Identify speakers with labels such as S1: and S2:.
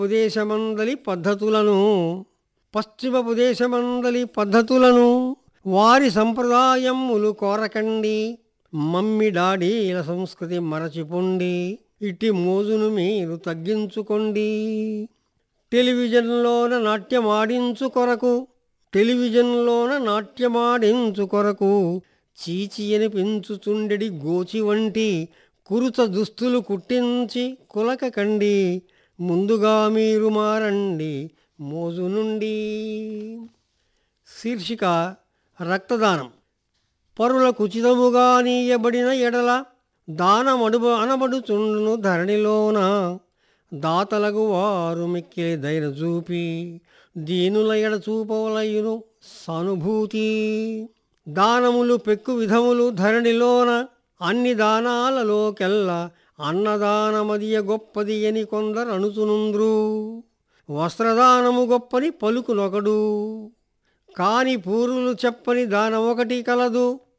S1: దేశమందలి పద్ధతులను పశ్చిమపు దేశమందలి పద్ధతులను వారి సంప్రదాయములు కోరకండి మమ్మి డాడీల సంస్కృతి మరచిపోండి ఇట్టి మోజును మీరు తగ్గించుకోండి టెలివిజన్లోన నాట్యమాడించు కొరకు టెలివిజన్లోన నాట్యమాడించు కొరకు చీచి అనిపించుచుండెడి గోచి వంటి కురుత దుస్తులు కుట్టించి కులకకండి ముందుగా మీరు మారండి మోజు నుండి శీర్షిక రక్తదానం పరులకు ఉచితముగా నీయబడిన ఎడల దానమడుబ అనబడుచుండును ధరణిలోన దాతలకు వారు మిక్కిలి ధైర్య చూపి దీనుల ఎడ చూపవలయును సానుభూతి దానములు పెక్కు విధములు ధరణిలోన అన్ని దానాలలోకెల్లా అన్నదానమదియ గొప్పది అని కొందరు అణుచునుంద్రు వస్త్రదానము గొప్పని పలుకునొకడు కాని పూరులు చెప్పని దానమొకటి కలదు